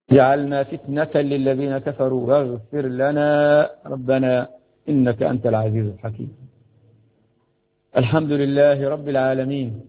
جعلنا فتنة للذين كفروا واغفر لنا ربنا إنك أنت العزيز الحكيم الحمد لله رب العالمين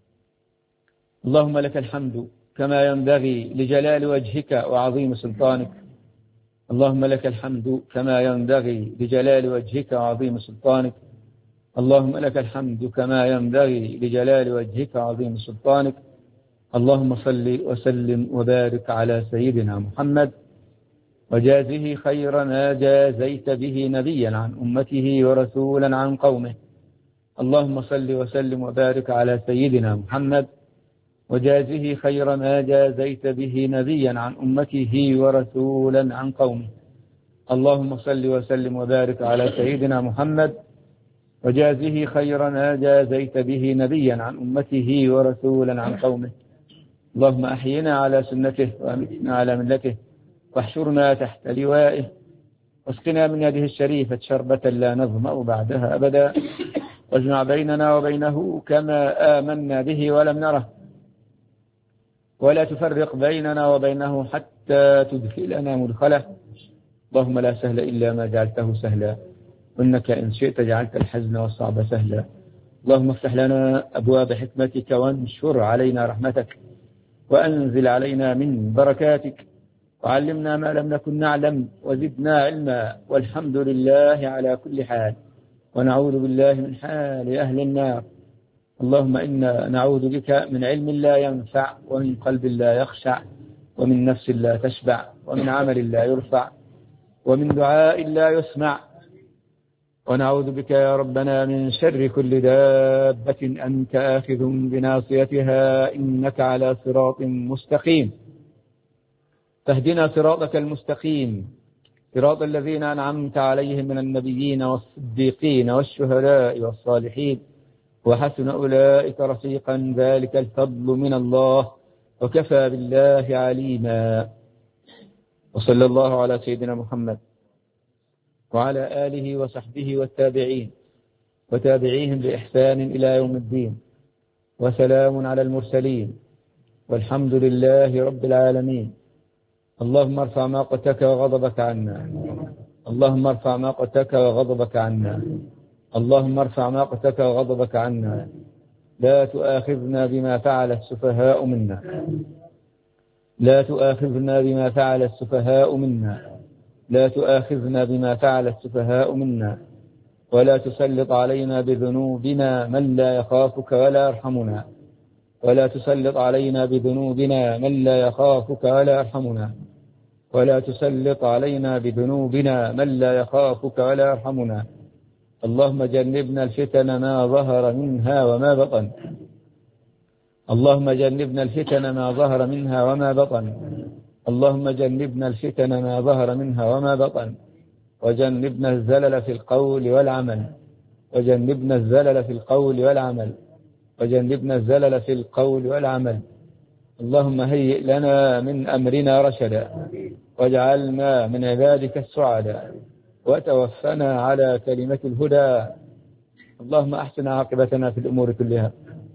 اللهم لك الحمد كما ينبغي لجلال وجهك وعظيم سلطانك اللهم لك الحمد كما ينبغي لجلال وجهك وعظيم سلطانك اللهم لك الحمد كما ينبغي لجلال وجهك وعظيم سلطانك اللهم صل وسلم وبارك على سيدنا محمد وجازه خير ما جازيت به نبيا عن أمته ورسولا عن قومه اللهم صل وسلم وبارك على سيدنا محمد وجازه خير ما جازيت به نبيا عن أمته ورسولا عن قومه اللهم صل وسلم وبارك على سيدنا محمد وجازه خير ما جازيت به نبيا عن أمته ورسولا عن قومه اللهم أحينا على سنته وأمتنا على ملته واحشرنا تحت لوائه واسقنا من يده الشريفة شربة لا نظمأ بعدها أبدا واجمع بيننا وبينه كما آمنا به ولم نره ولا تفرق بيننا وبينه حتى تدخلنا مدخله اللهم لا سهل إلا ما جعلته سهلا وإنك إن شئت جعلت الحزن والصعب سهلا اللهم افتح لنا أبواب حكمتك وانشر علينا رحمتك وأنزل علينا من بركاتك وعلمنا ما لم نكن نعلم وزدنا علما والحمد لله على كل حال ونعوذ بالله من حال أهل النار اللهم إنا نعوذ بك من علم لا ينفع ومن قلب لا يخشع ومن نفس لا تشبع ومن عمل لا يرفع ومن دعاء لا يسمع ونعوذ بك يا ربنا من شر كل دابة أنت آخذ بناصيتها إنك على صراط مستقيم فاهدنا صراطك المستقيم صراط الذين أنعمت عليهم من النبيين والصديقين والشهداء والصالحين وحسن أولئك رفيقا ذلك الفضل من الله وكفى بالله عليما وصلى الله على سيدنا محمد وعلى آله وصحبه والتابعين وتابعيهم بإحسان إلى يوم الدين وسلام على المرسلين والحمد لله رب العالمين اللهم ارفع ماقتك وغضبك عنا اللهم ارفع ماقتك وغضبك عنا اللهم ارفع ماقتك وغضبك عنا لا تؤاخذنا بما فعل السفهاء منا لا تؤاخذنا بما فعل السفهاء منا لا تؤاخذنا بما فعل السفهاء منا ولا تسلط علينا بذنوبنا من لا يخافك ولا يرحمنا ولا تسلط علينا بذنوبنا من لا يخافك ولا يرحمنا ولا تسلط علينا بذنوبنا من لا يخافك ولا يرحمنا اللهم جنبنا الفتن ما ظهر منها وما بطن اللهم جنبنا الفتن ما ظهر منها وما بطن اللهم جنبنا الفتن ما ظهر منها وما بطن وجنبنا الزلل في القول والعمل وجنبنا الزلل في القول والعمل وجنبنا الزلل في القول والعمل اللهم هيئ لنا من أمرنا رشدا واجعلنا من عبادك السعداء وتوفنا على كلمة الهدى اللهم أحسن عاقبتنا في الأمور كلها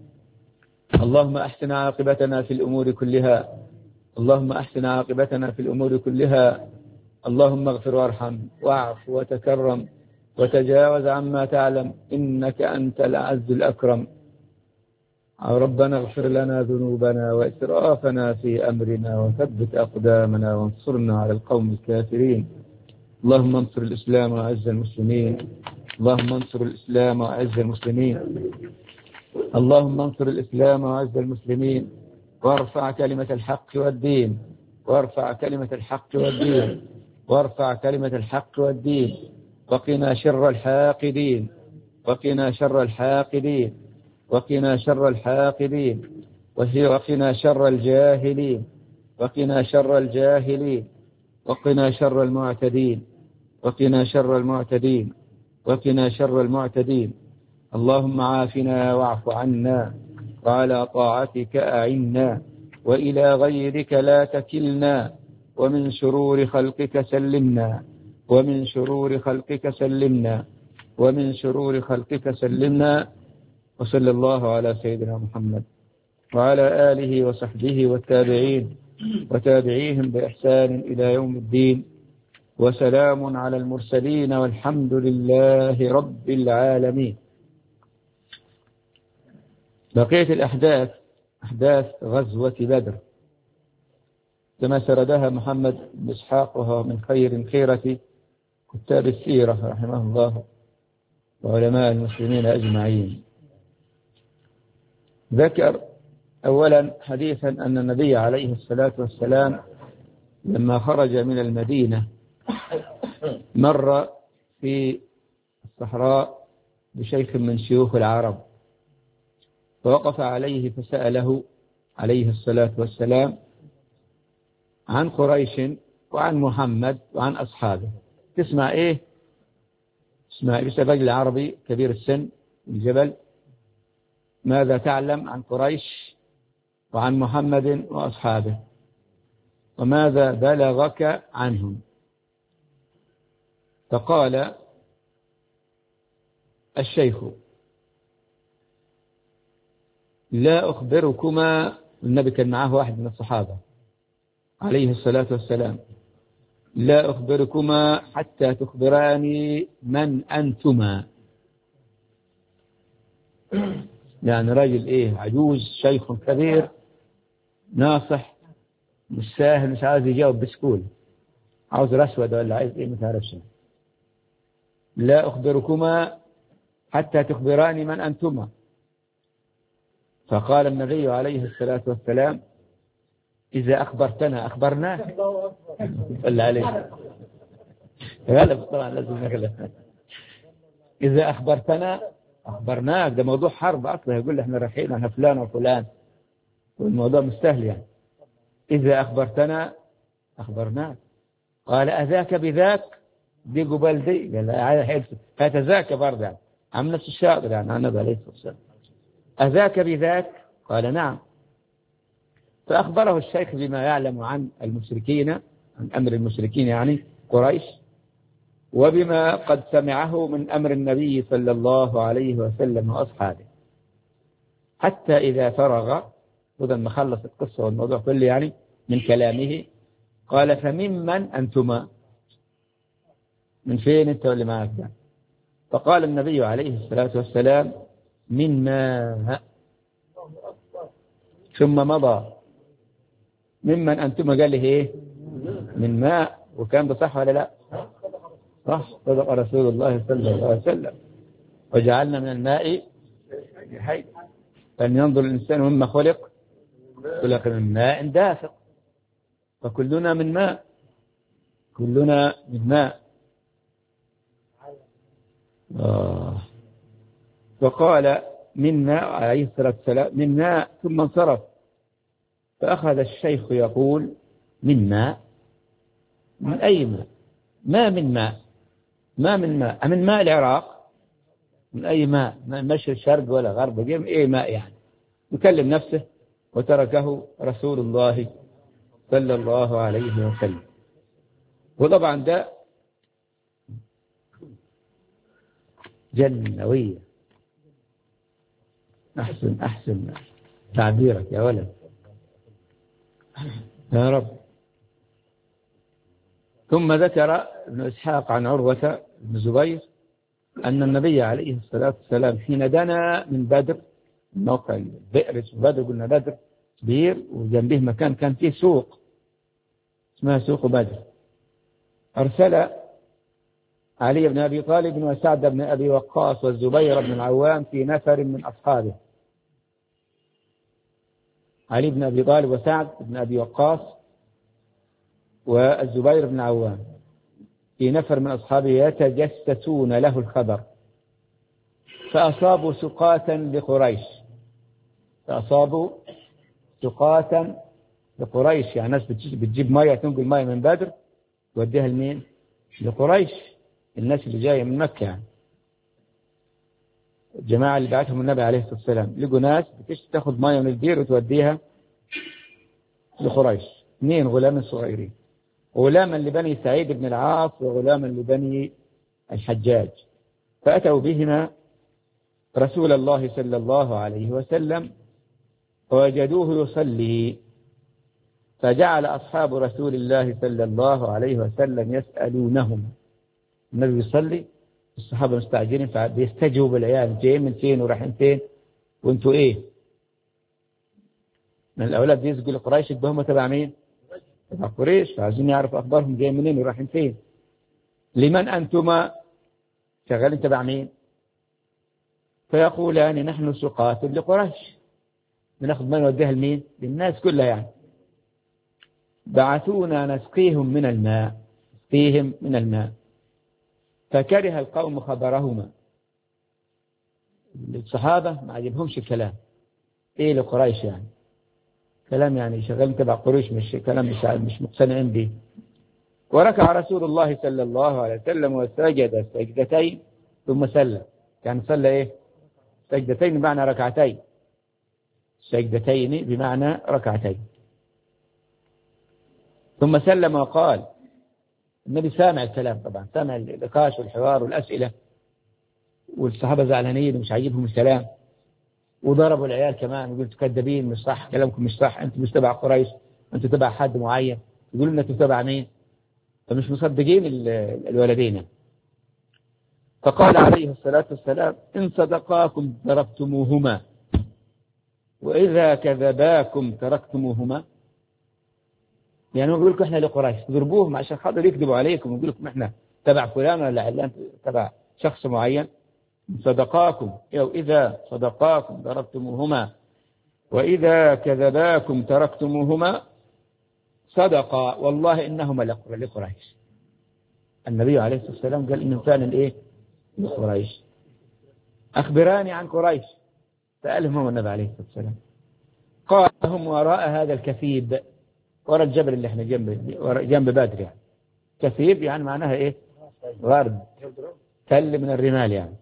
اللهم أحسن عاقبتنا في الأمور كلها اللهم أحسن عاقبتنا في الأمور كلها اللهم اغفر وارحم واعف وتكرم وتجاوز عما تعلم إنك أنت الأعز الأكرم ربنا اغفر لنا ذنوبنا وإسرافنا في أمرنا وثبت أقدامنا وانصرنا على القوم الكافرين اللهم انصر الإسلام وأعز المسلمين اللهم انصر الإسلام وأعز المسلمين اللهم انصر الإسلام وأعز المسلمين وارفع كلمة الحق والدين وارفع كلمة الحق والدين وارفع كلمة الحق والدين وقنا شر الحاقدين وقنا شر الحاقدين وقنا شر الحاقدين وقنا شر الجاهلين وقنا شر الجاهلين وقنا شر المعتدين وقنا شر المعتدين وقنا شر المعتدين اللهم عافنا واعف عنا وعلى طاعتك أعنا وإلى غيرك لا تكلنا ومن شرور خلقك سلمنا ومن شرور خلقك سلمنا ومن شرور خلقك سلمنا وصلى الله على سيدنا محمد وعلى آله وصحبه والتابعين وتابعيهم بإحسان إلى يوم الدين وسلام على المرسلين والحمد لله رب العالمين بقية الأحداث أحداث غزوة بدر كما سردها محمد بن إسحاق وهو من خير خيرة كتاب السيرة رحمه الله وعلماء المسلمين أجمعين ذكر أولا حديثا أن النبي عليه الصلاة والسلام لما خرج من المدينة مر في الصحراء بشيخ من شيوخ العرب فوقف عليه فسأله عليه الصلاة والسلام عن قريش وعن محمد وعن أصحابه تسمع إيه اسمع إيه الرجل العربي كبير السن الجبل ماذا تعلم عن قريش وعن محمد وأصحابه وماذا بلغك عنهم فقال الشيخ لا أخبركما النبي كان معه واحد من الصحابة عليه الصلاة والسلام لا أخبركما حتى تخبراني من أنتما يعني راجل إيه عجوز شيخ كبير ناصح مش ساهل مش عاوز يجاوب بسكول عاوز رسود ولا عايز إيه ما تعرفش لا أخبركما حتى تخبراني من أنتما فقال النبي عليه الصلاة والسلام إذا أخبرتنا أخبرناك صلى عليه غلب طبعا لازم نغلب إذا أخبرتنا أخبرناك ده موضوع حرب أصلا يقول احنا رايحين احنا فلان وفلان والموضوع مستاهل يعني إذا أخبرتنا أخبرناك قال أذاك بذاك دي قبال دي قال هتذاك برضه يعني عم نفس الشاطر يعني عن النبي عليه الصلاة والسلام أذاك بذاك قال نعم فأخبره الشيخ بما يعلم عن المشركين عن أمر المشركين يعني قريش وبما قد سمعه من أمر النبي صلى الله عليه وسلم وأصحابه حتى إذا فرغ وذا ما خلص القصة والموضوع كله يعني من كلامه قال فممن أنتما من فين أنت واللي معك ده فقال النبي عليه الصلاة والسلام من ماء ثم مضى ممن أنتما قال له إيه من ماء وكان ده صح ولا لا صح صدق رسول الله صلى الله عليه وسلم وجعلنا من الماء حي فلينظر الإنسان مما خلق خلق من ماء دافق فكلنا من ماء كلنا من ماء آه. فقال منا عليه الصلاة والسلام منا ثم انصرف فأخذ الشيخ يقول من ماء من أي ماء ما من ماء ما من ماء من ماء العراق من أي ماء مش الشرق ولا غرب جيم أي ماء يعني يكلم نفسه وتركه رسول الله صلى الله عليه وسلم وطبعا ده جنوية أحسن أحسن تعبيرك يا ولد يا رب ثم ذكر ابن إسحاق عن عروة بن زبير أن النبي عليه الصلاة والسلام حين دنا من بدر موقع البئر بدر قلنا بدر كبير وجنبه مكان كان فيه سوق اسمها سوق بدر أرسل علي بن أبي طالب وسعد بن أبي وقاص والزبير بن العوام في نفر من أصحابه علي بن أبي طالب وسعد بن أبي وقاص والزبير بن عوام في نفر من أصحابه يتجسسون له الخبر فأصابوا سقاة لقريش فأصابوا سقاة لقريش يعني ناس بتجيب مية تنقل مية من بدر توديها لمين؟ لقريش الناس اللي جاية من مكة يعني الجماعة اللي بعتهم النبي عليه الصلاة والسلام لقوا ناس بتشتي تاخذ مية من البير وتوديها لقريش اثنين غلام صغيرين غلاما لبني سعيد بن العاص وغلاما لبني الحجاج فأتوا بهما رسول الله صلى الله عليه وسلم فوجدوه يصلي فجعل أصحاب رسول الله صلى الله عليه وسلم يسألونهم النبي يصلي الصحابة مستعجلين فبيستجوبوا بالعيال جايين من فين ورايحين فين وانتوا ايه من الأولاد بيسقوا لقريش يبقى هم تبع مين تبع قريش فعايزين يعرفوا أخبارهم جايين منين ورايحين فين لمن أنتما شغالين تبع مين فيقولان نحن سقاة لقريش بناخذ ما نوديها لمين للناس كلها يعني بعثونا نسقيهم من الماء نسقيهم من الماء فكره القوم خبرهما الصحابة ما عجبهمش الكلام ايه لقريش يعني كلام يعني شغال تبع قريش مش كلام مش مش مقتنعين به وركع رسول الله صلى الله عليه وسلم وسجد سجدتين ثم سلم يعني صلى ايه سجدتين بمعنى ركعتين سجدتين بمعنى ركعتين ثم سلم وقال النبي سامع الكلام طبعا سامع النقاش والحوار والأسئلة والصحابة زعلانين ومش عاجبهم الكلام وضربوا العيال كمان ويقولوا انتوا كذابين مش صح كلامكم مش صح انتوا مش تبع قريش انتوا تبع حد معين يقولوا لنا انتوا تبع مين فمش مصدقين الولدين فقال عليه الصلاة والسلام إن صدقاكم ضربتموهما وإذا كذباكم تركتموهما يعني هو بيقول لكم احنا لقريش تضربوهم عشان خاطر يكذبوا عليكم ويقول لكم احنا تبع فلان ولا علان تبع شخص معين صدقاكم أو إذا صدقاكم ضربتموهما وإذا كذباكم تركتموهما صدقا والله إنهما لقريش النبي عليه الصلاة والسلام قال إنهم فعلا إيه لقريش أخبراني عن قريش سألهم هو النبي عليه الصلاة والسلام قال هم وراء هذا الكثيب وراء الجبل اللي احنا جنب جنب بدر يعني كثيب يعني معناها ايه غرب تل من الرمال يعني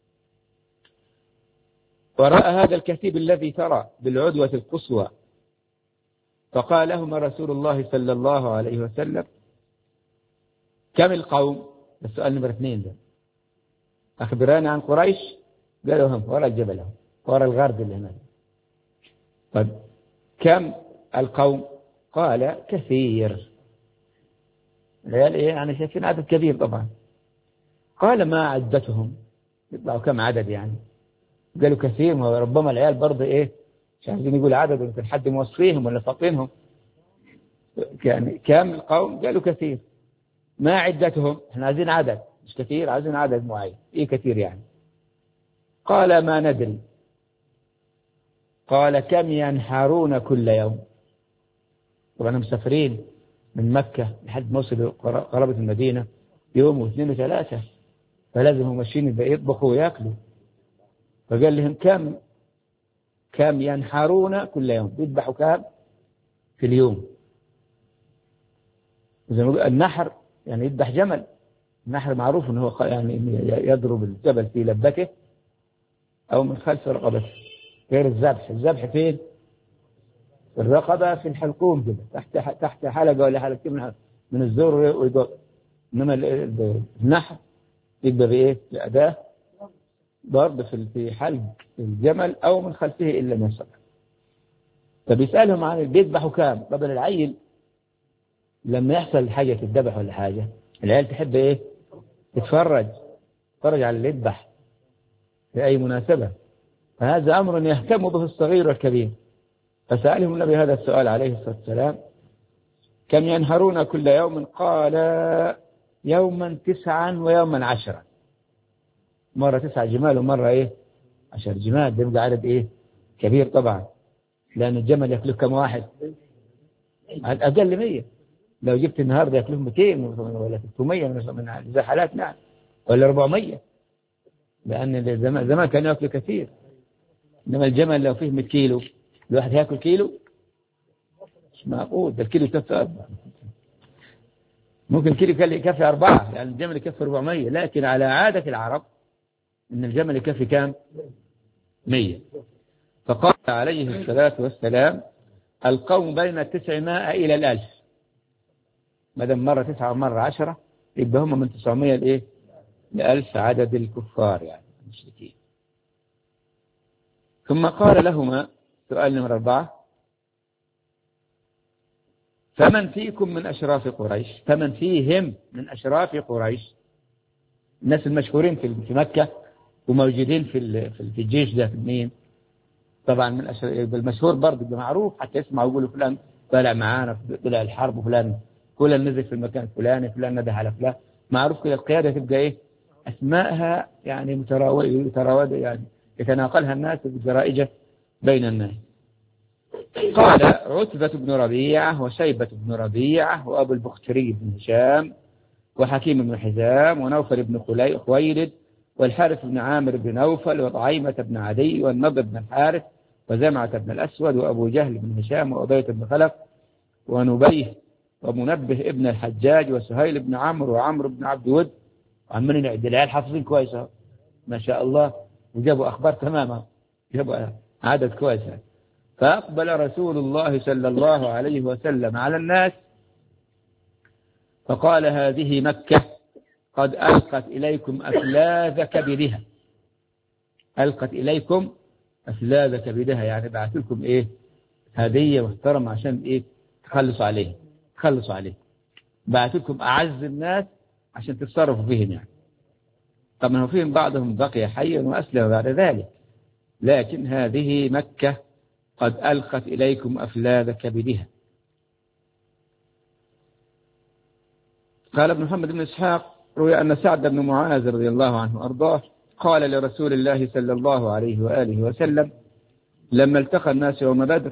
وراء هذا الكثيب الذي ترى بالعدوة القصوى فقال لهما رسول الله صلى الله عليه وسلم كم القوم السؤال نمرة اثنين ده أخبراني عن قريش قالوا هم وراء الجبل هم وراء الغرب اللي هناك طيب كم القوم قال كثير العيال ايه يعني شايفين عدد كبير طبعا قال ما عدتهم يطلعوا كم عدد يعني قالوا كثير ما ربما العيال برضه ايه مش عايزين يقول عدد يمكن حد موصيهم ولا فاطينهم يعني كم القوم قالوا كثير ما عدتهم احنا عايزين عدد مش كثير عايزين عدد معين ايه كثير يعني قال ما ندري قال كم ينحرون كل يوم طبعا مسافرين من مكة لحد ما وصلوا قرابة المدينة يوم واثنين وثلاثة فلازم هم ماشيين يطبخوا وياكلوا فقال لهم كم كم ينحرون كل يوم بيذبحوا كم في اليوم زي ما النحر يعني يذبح جمل النحر معروف انه هو يعني يضرب الجبل في لبته او من خلف رقبته غير الذبح الذبح فين الرقبة في الحلقوم كده تحت تحت حلقة ولا حلقتين من من الزور ويقول انما النحر يبقى بايه بأداة ضرب في في حلق الجمل او من خلفه الا ما سبق فبيسألهم عن بيذبحوا كام قبل العيل لما يحصل حاجة تتذبح ولا حاجة العيال تحب ايه تتفرج تتفرج على اللي يذبح في اي مناسبة فهذا امر يهتم به الصغير والكبير فسألهم النبي هذا السؤال عليه الصلاة والسلام كم ينهرون كل يوم قال يوما تسعا ويوما عشرا مرة تسعة جمال ومرة ايه عشر جمال بيبقى عدد ايه كبير طبعا لأن الجمل يأكله كم واحد أقل مية لو جبت النهاردة يأكله 200 ولا 300 من زي حالاتنا نعم ولا 400 لأن زمان زمان كانوا يأكلوا كثير إنما الجمل لو فيه 100 كيلو الواحد هياكل كيلو مش معقول ده الكيلو يكفي أربعة ممكن كيلو يكفي أربعة يعني الجمل يكفي 400 لكن على عادة العرب إن الجمل يكفي كام 100 فقال عليه الصلاة والسلام القوم بين التسعمائة إلى الألف ما دام مرة تسعة ومرة عشرة يبقى هم من تسعمائة لإيه لألف عدد الكفار يعني المشركين ثم قال لهما سؤال نمرة أربعة فمن فيكم من أشراف قريش فمن فيهم من أشراف قريش الناس المشهورين في مكة وموجودين في في الجيش ده مين طبعا من المشهور برضه معروف حتى يسمعوا يقولوا فلان طلع معانا طلع الحرب وفلان فلان نزل في المكان الفلاني فلان نده على فلان معروف كده القيادة تبقى ايه اسماءها يعني متراودة يعني يتناقلها الناس بالجرائجة بين الناس قال عتبة بن ربيعة وشيبة بن ربيعة وأبو البختري بن هشام وحكيم بن حزام ونوفل بن خويلد والحارث بن عامر بن نوفل وطعيمة بن عدي والنضر بن الحارث وزمعة بن الأسود وأبو جهل بن هشام وأبية بن خلف ونبيه ومنبه ابن الحجاج وسهيل بن عمرو وعمرو بن عبد ود وعمالين نعد العيال حافظين كويس ما شاء الله وجابوا أخبار تماما جابوا عدد كويس فأقبل رسول الله صلى الله عليه وسلم على الناس فقال هذه مكة قد ألقت إليكم أفلاذ كبدها ألقت إليكم أفلاذ كبدها يعني بعث لكم إيه هدية محترمة عشان إيه تخلصوا عليه تخلصوا عليه بعث لكم أعز الناس عشان تتصرفوا فيهم يعني طبعا فيهم بعضهم بقي حيا وأسلم بعد ذلك لكن هذه مكة قد ألقت إليكم أفلاذ كبدها قال ابن محمد بن إسحاق روي أن سعد بن معاذ رضي الله عنه أرضاه قال لرسول الله صلى الله عليه وآله وسلم لما التقى الناس يوم بدر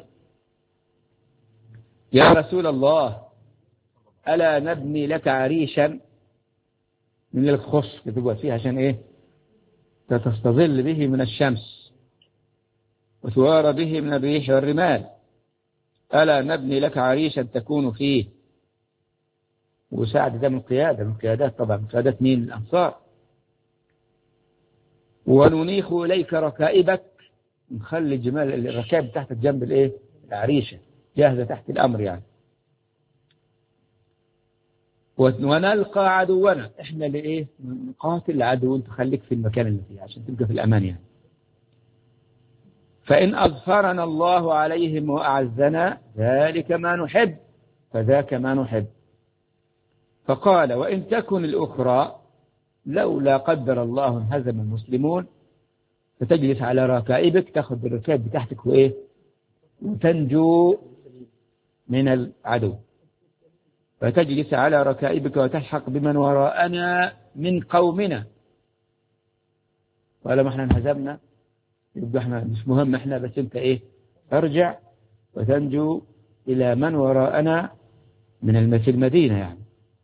يا رسول الله ألا نبني لك عريشا من الخص تقعد فيها عشان إيه تستظل به من الشمس وتوارى به من الريح والرمال ألا نبني لك عريشا تكون فيه وسعد ده من القيادة من القيادات طبعا من قيادات مين الأنصار وننيخ إليك ركائبك نخلي الجمال الركائب تحت جنب الايه العريشة جاهزة تحت الأمر يعني ونلقى عدونا احنا اللي ايه نقاتل العدو انت خليك في المكان اللي فيه عشان تبقى في الأمان يعني فإن أظفرنا الله عليهم وأعزنا ذلك ما نحب فذاك ما نحب فقال وإن تكن الأخرى لولا قدر الله انهزم المسلمون فتجلس على ركائبك تأخذ الركائب بتاعتك وإيه وتنجو من العدو فتجلس على ركائبك وتلحق بمن وراءنا من قومنا قال ما احنا انهزمنا يبقى احنا مش مهم احنا بس انت ايه ارجع وتنجو الى من وراءنا من المدينة يعني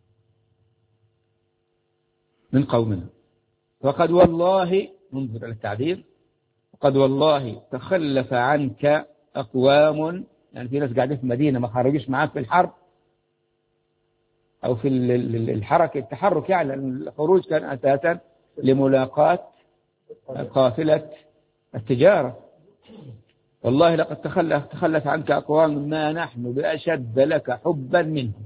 من قومنا وقد والله انظر التعبير وقد والله تخلف عنك أقوام يعني في ناس قاعدين في المدينة ما خرجوش معاك في الحرب أو في الحركة التحرك يعني الخروج كان أساسا لملاقاة قافلة التجارة والله لقد تخلف, تخلف عنك أقوام ما نحن بأشد لك حبا منهم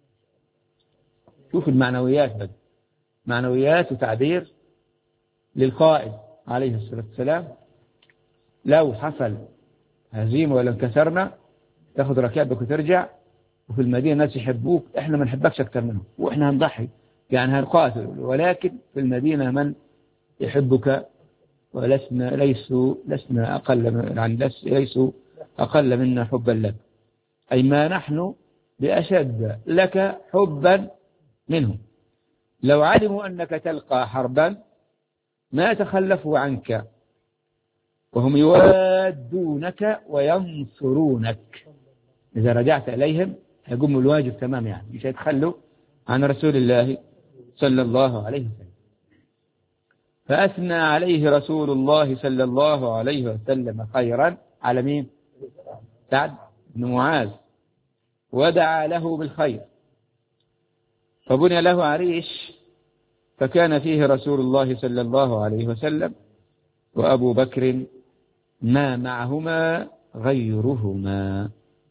شوف المعنويات بقى معنويات وتعبير للقائد عليه الصلاة والسلام لو حصل هزيمة ولا انكسرنا تاخذ ركابك وترجع وفي المدينة الناس يحبوك احنا ما نحبكش اكثر منهم واحنا هنضحي يعني هنقاتل ولكن في المدينة من يحبك ولسنا ليسوا لسنا أقل من يعني ليسوا أقل منا حبا لك أي ما نحن بأشد لك حبا منهم لو علموا أنك تلقى حربا ما تخلفوا عنك وهم يوادونك وينصرونك إذا رجعت إليهم هيقوموا الواجب تمام يعني مش هيتخلوا عن رسول الله صلى الله عليه وسلم فأثنى عليه رسول الله صلى الله عليه وسلم خيرا على مين سعد بن معاذ ودعا له بالخير فبني له عريش فكان فيه رسول الله صلى الله عليه وسلم وأبو بكر ما معهما غيرهما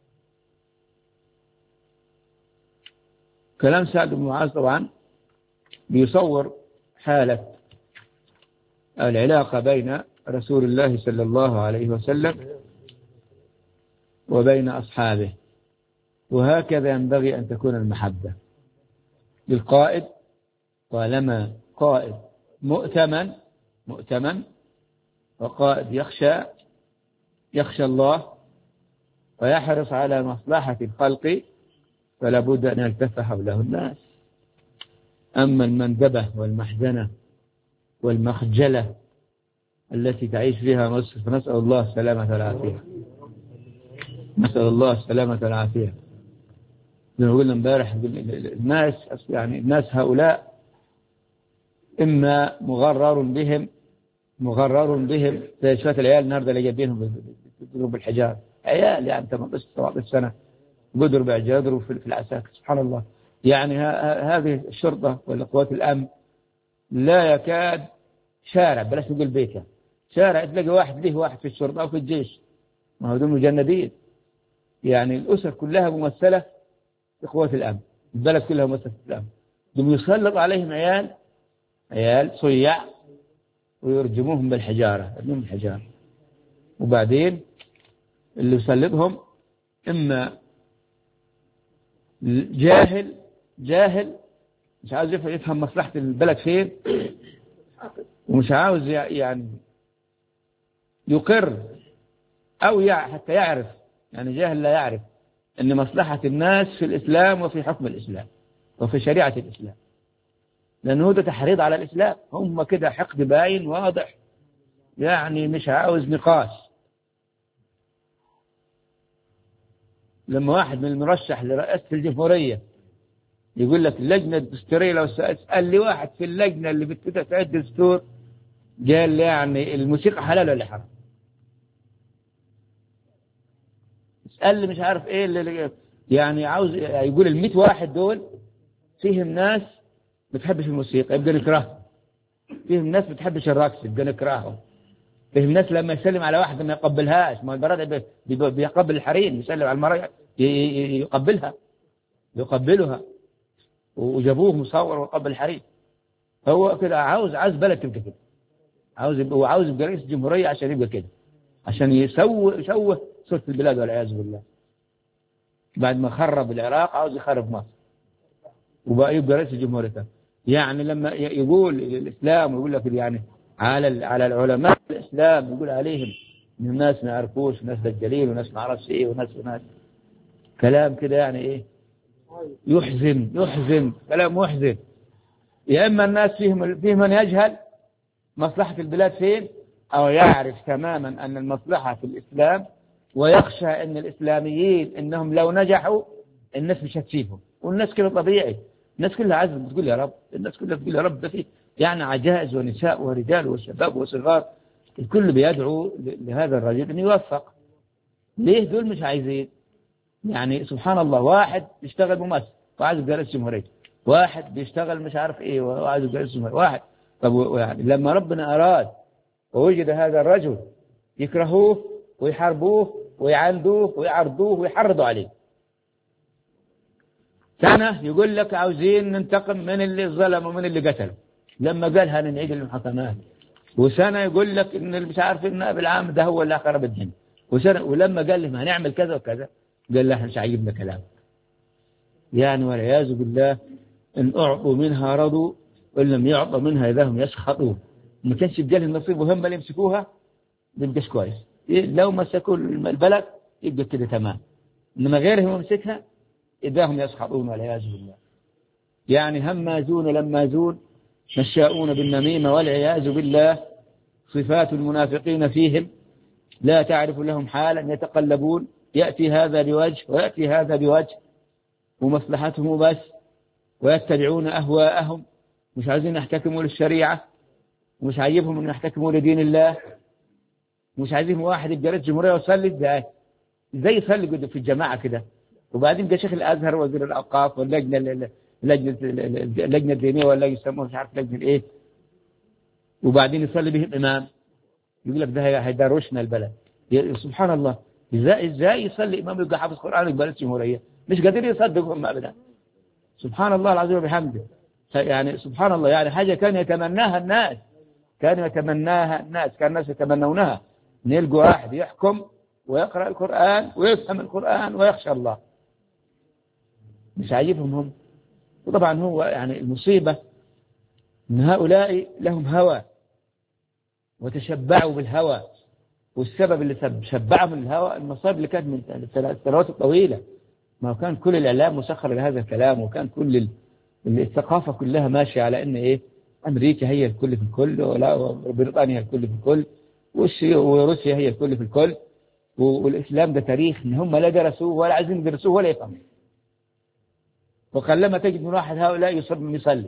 كلام سعد بن معاذ طبعا بيصور حالة العلاقة بين رسول الله صلى الله عليه وسلم وبين أصحابه وهكذا ينبغي أن تكون المحبة للقائد طالما قائد مؤتمن مؤتمن وقائد يخشى يخشى الله ويحرص على مصلحة الخلق فلا بد أن يلتف حوله الناس أما المندبة والمحزنة والمخجلة التي تعيش فيها مصر فنسأل الله السلامة والعافية نسأل الله السلامة والعافية زي ما قلنا امبارح الناس يعني الناس هؤلاء إما مغرر بهم مغرر بهم زي شوية العيال النهارده اللي جايبينهم يضربوا بالحجار عيال يعني 18 17 سنة قدروا بعجادروا في العساكر سبحان الله يعني هذه الشرطة ولا قوات الأمن لا يكاد شارع بلاش نقول بيته شارع تلاقي واحد له واحد في الشرطة أو في الجيش ما هو دول مجندين يعني الأسر كلها ممثلة في قوات الأمن البلد كلها ممثلة في الأمن دول يسلط عليهم عيال عيال صيع ويرجموهم بالحجارة يرجموهم بالحجارة وبعدين اللي يسلطهم إما جاهل جاهل مش عاوز يفهم مصلحة البلد فين ومش عاوز يعني يقر أو حتى يعرف يعني جاهل لا يعرف أن مصلحة الناس في الإسلام وفي حكم الإسلام وفي شريعة الإسلام لأنه ده تحريض على الإسلام هم كده حقد باين واضح يعني مش عاوز نقاش لما واحد من المرشح لرئاسة الجمهورية يقول لك اللجنة الدستورية لو اسأل لي واحد في اللجنة اللي بتتعد الدستور قال لي يعني الموسيقى حلال ولا حرام اسأل لي مش عارف ايه اللي يعني عاوز يقول ال 100 واحد دول فيهم ناس بتحبش الموسيقى يبقى نكرههم فيهم ناس بتحبش الرقص يبقى نكرههم فيهم ناس لما يسلم على واحدة ما يقبلهاش ما البراد بيقبل الحريم يسلم على المرأة يقبلها يقبلها وجابوه مصور وقبل الحريم هو كده عاوز عاوز بلد تبقى كده عاوز يبقى هو عاوز يبقى رئيس الجمهورية عشان يبقى كده عشان يسوي يشوه صورة البلاد والعياذ بالله بعد ما خرب العراق عاوز يخرب مصر وبقى يبقى رئيس الجمهورية يعني لما يقول الإسلام ويقول لك يعني على على العلماء الإسلام يقول عليهم إن الناس ما يعرفوش وناس دجالين وناس ما عرفش إيه وناس وناس كلام كده يعني إيه يحزن يحزن كلام محزن يا إما الناس فيهم فيه من يجهل مصلحة البلاد فين أو يعرف تماما أن المصلحة في الإسلام ويخشى أن الإسلاميين إنهم لو نجحوا الناس مش هتسيبهم والناس كده طبيعي الناس كلها عايزة بتقول يا رب الناس كلها بتقول يا رب ده في يعني عجائز ونساء ورجال وشباب وصغار الكل بيدعو لهذا الرجل أن يوفق ليه دول مش عايزين يعني سبحان الله واحد بيشتغل ممثل وعايز يبقى رئيس جمهورية واحد بيشتغل مش عارف ايه وعايز يبقى رئيس جمهورية واحد طب يعني لما ربنا أراد ووجد هذا الرجل يكرهوه ويحاربوه ويعاندوه ويعرضوه ويحرضوا عليه سنة يقول لك عاوزين ننتقم من اللي ظلم ومن اللي قتل لما قال هنعيد المحاكمات وسنة يقول لك ان اللي مش عارف النائب العام ده هو اللي خرب الدنيا وسنة ولما قال لهم هنعمل كذا وكذا قال له احنا مش عاجبنا كلام يعني والعياذ بالله ان اعطوا منها رضوا وان لم يعطوا منها اذا هم يسخطون ما كانش يبقى لهم نصيب وهم اللي يمسكوها ما يبقاش كويس لو مسكوا البلد يبقى كده تمام انما غيرهم يمسكها اذا هم يسخطون والعياذ بالله يعني همازون لمازون مشاؤون بالنميمة والعياذ بالله صفات المنافقين فيهم لا تعرف لهم حالا يتقلبون يأتي هذا بوجه ويأتي هذا بوجه ومصلحتهم بس ويتبعون أهواءهم مش عايزين يحتكموا للشريعة ومش عايبهم أن يحتكموا لدين الله مش عايزين واحد يبقى رئيس جمهورية ويصلي ازاي ازاي يصلي قد في الجماعة كده وبعدين جاء شيخ الأزهر وزير الأوقاف واللجنة اللجنة اللجنة الدينية ولا يسموها مش عارف لجنة ايه وبعدين يصلي بهم إمام يقول لك ده هيدروشنا البلد سبحان الله ازاي ازاي يصلي إمام يبقى حافظ قرآن يبقى رئيس جمهورية مش قادر يصدقهم أبدا سبحان الله العظيم وبحمده يعني سبحان الله يعني حاجة كان يتمناها الناس كانوا يتمناها الناس كان الناس يتمنونها نلقوا واحد يحكم ويقرأ القرآن ويفهم القرآن ويخشى الله مش عاجبهم هم وطبعا هو يعني المصيبة ان هؤلاء لهم هوى وتشبعوا بالهوى والسبب اللي شبعهم الهوى المصائب اللي كانت من السنوات الطويلة ما كان كل الإعلام مسخر لهذا الكلام وكان كل الثقافة كلها ماشية على أن إيه أمريكا هي الكل في الكل ولا وبريطانيا الكل في الكل وروسيا هي الكل في الكل والإسلام ده تاريخ إن هم لا درسوه ولا عايزين يدرسوه ولا يفهموا وقلما تجد من واحد هؤلاء يصب يصلي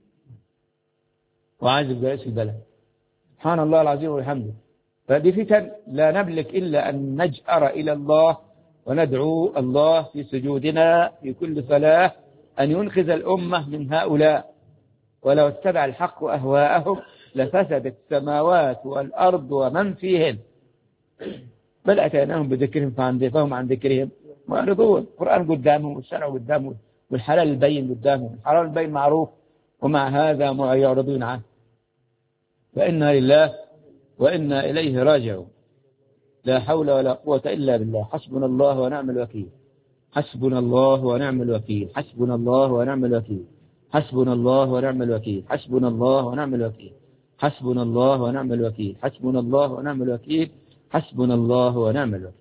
وعايز يبقى رئيس البلد سبحان الله العظيم وبحمده فدي فتن لا نملك إلا أن نجأر إلى الله وندعو الله في سجودنا في كل صلاة أن ينقذ الأمة من هؤلاء ولو اتبع الحق أهواءهم لفسدت السماوات والأرض ومن فيهن بل أتيناهم بذكرهم فهم عن ذكرهم معرضون القرآن قدامهم والشرع قدامهم والحلال البين قدامهم الحرام البين معروف ومع هذا يعرضون عنه فإنا لله وإنا إليه راجعون لا حول ولا قوة إلا بالله حسبنا الله ونعم الوكيل حسبنا الله ونعم الوكيل حسبنا الله ونعم الوكيل حسبنا الله ونعم الوكيل حسبنا الله ونعم الوكيل حسبنا الله ونعم الوكيل حسبنا الله ونعم الوكيل حسبنا الله ونعم الوكيل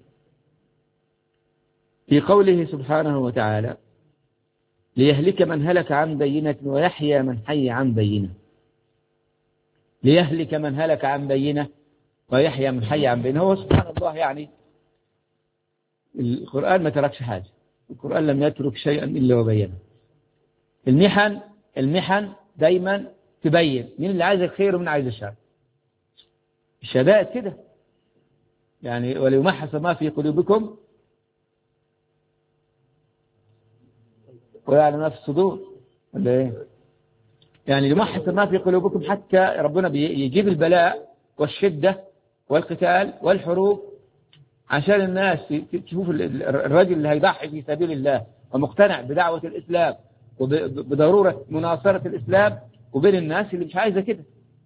في قوله سبحانه وتعالى ليهلك من هلك عن بينة ويحيى من حي عن بينة ليهلك من هلك عن بينة ويحيى من حي عن بينة هو سبحان الله يعني القرآن ما تركش حاجة القرآن لم يترك شيئا إلا وبينه المحن المحن دايما تبين مين اللي عايز الخير ومين عايز الشر الشدائد كده يعني وليمحص ما في قلوبكم ويعلم ما في الصدور ولا ايه يعني يمحص ما في قلوبكم حتى ربنا يجيب البلاء والشدة والقتال والحروب عشان الناس تشوف الرجل اللي هيضحي في سبيل الله ومقتنع بدعوة الإسلام وبضرورة مناصرة الإسلام وبين الناس اللي مش عايزة كده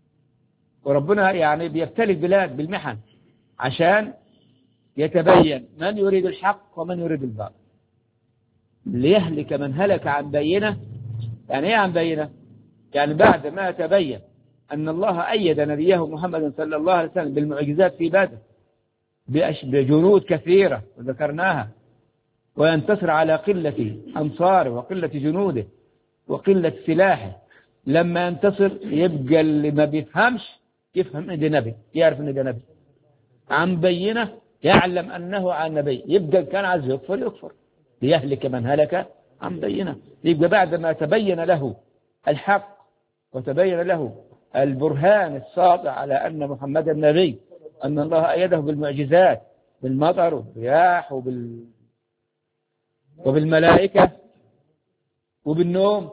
وربنا يعني بيبتلي البلاد بالمحن عشان يتبين من يريد الحق ومن يريد الباطل ليهلك من هلك عن بينه يعني ايه عن بينه يعني بعد ما تبين أن الله أيد نبيه محمد صلى الله عليه وسلم بالمعجزات في بدر بجنود كثيرة وذكرناها وينتصر على قلة أنصاره وقلة جنوده وقلة سلاحه لما ينتصر يبقى اللي ما بيفهمش يفهم ان ده نبي يعرف ان ده نبي عن بينه يعلم أنه عن نبي يبقى كان عايز يكفر يكفر ليهلك من هلك عن بينه يبقى بعد ما تبين له الحق وتبين له البرهان الساطع على أن محمد النبي أن الله أيده بالمعجزات بالمطر والرياح وبال وبالملائكة وبالنوم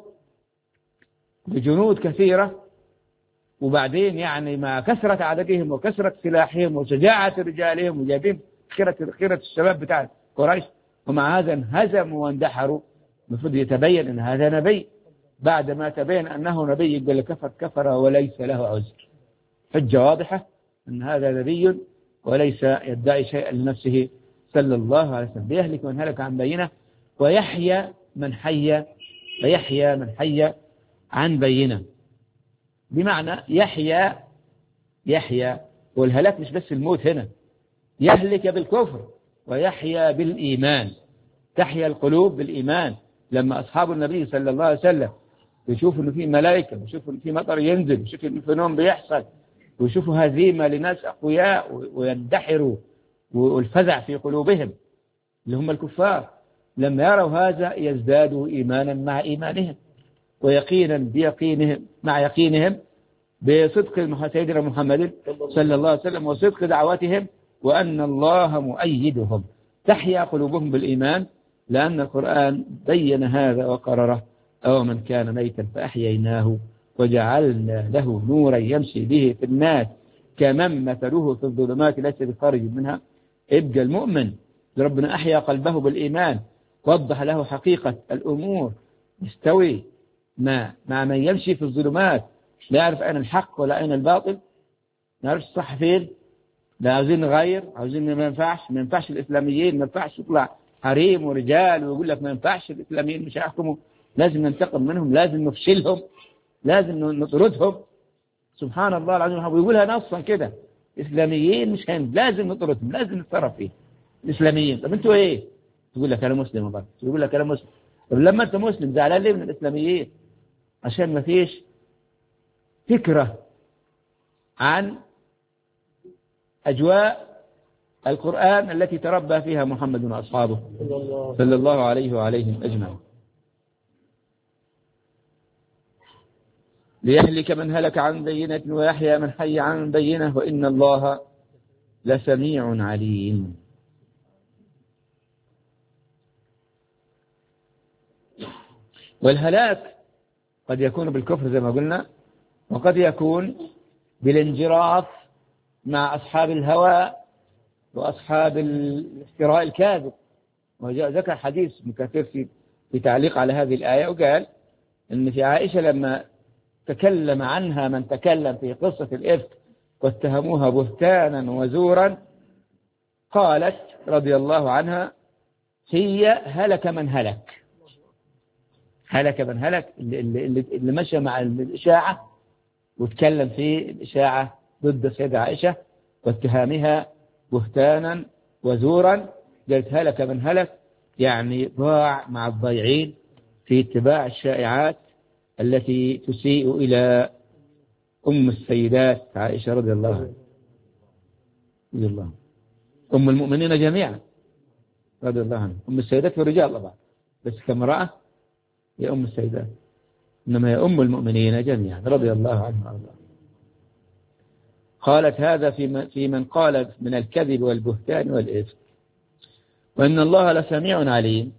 بجنود كثيرة وبعدين يعني مع كثرة عددهم وكثرة سلاحهم وشجاعة رجالهم وجايبين خيرة خيرة الشباب بتاع قريش ومع هذا انهزموا واندحروا المفروض يتبين ان هذا نبي بعد ما تبين انه نبي يقول كفر كفر وليس له عذر حجة واضحة ان هذا نبي وليس يدعي شيئا لنفسه صلى الله عليه وسلم ليهلك من هلك عن بينه ويحيى من حي ويحيى من حي عن بينه بمعنى يحيى يحيى والهلاك مش بس الموت هنا يهلك بالكفر ويحيى بالإيمان تحيا القلوب بالإيمان لما أصحاب النبي صلى الله عليه وسلم يشوفوا إنه في ملائكة ويشوفوا إنه في مطر ينزل ويشوفوا إنه في نوم بيحصل ويشوفوا هزيمة لناس أقوياء ويندحروا والفزع في قلوبهم اللي هم الكفار لما يروا هذا يزدادوا إيمانا مع إيمانهم ويقينا بيقينهم مع يقينهم بصدق سيدنا محمد صلى الله عليه وسلم وصدق دعوتهم وأن الله مؤيدهم تحيا قلوبهم بالإيمان لأن القرآن بين هذا وقرره أو من كان ميتا فأحييناه وجعلنا له نورا يمشي به في الناس كمن مثله في الظلمات ليس بخارج منها ابقى المؤمن ربنا أحيا قلبه بالإيمان وضح له حقيقة الأمور يستوي مع, مع من يمشي في الظلمات لا يعرف أين الحق ولا أين الباطل ما يعرفش الصح فين لا عاوزين نغير عاوزين ما ينفعش ما ينفعش الإسلاميين ما ينفعش يطلع حريم ورجال ويقول لك ما ينفعش الإسلاميين مش هيحكموا لازم ننتقم منهم لازم نفشلهم لازم نطردهم سبحان الله العظيم ويقولها نصا كده إسلاميين مش هين لازم نطردهم لازم نتصرف فيه الإسلاميين طب أنتوا إيه تقول لك أنا مسلم والله يقول لك أنا مسلم طب لما أنت مسلم زعلان ليه من الإسلاميين عشان ما فيش فكرة عن أجواء القرآن التي تربى فيها محمد وأصحابه صلى الله عليه وعليهم أجمعين ليهلك من هلك عن بينة ويحيى من حي عن بينة وإن الله لسميع عليم والهلاك قد يكون بالكفر زي ما قلنا وقد يكون بالانجراف مع أصحاب الهوى وأصحاب الافتراء الكاذب وذكر حديث مكثر في في تعليق على هذه الآية وقال إن في عائشة لما تكلم عنها من تكلم في قصة الإفك واتهموها بهتانا وزورا قالت رضي الله عنها هي هلك من هلك هلك من هلك اللي, اللي, اللي مشى مع الإشاعة وتكلم في الإشاعة ضد السيدة عائشة واتهامها بهتانا وزورا قالت هلك من هلك يعني ضاع مع الضيعين في اتباع الشائعات التي تسيء إلى أم السيدات عائشة رضي الله عنها رضي الله عنها أم المؤمنين جميعا رضي الله عنها أم السيدات والرجال طبعا بس كامرأة هي أم السيدات إنما هي أم المؤمنين جميعا رضي الله عنها وارضاها قالت هذا في في من قال من الكذب والبهتان والإثم وإن الله لسميع عليم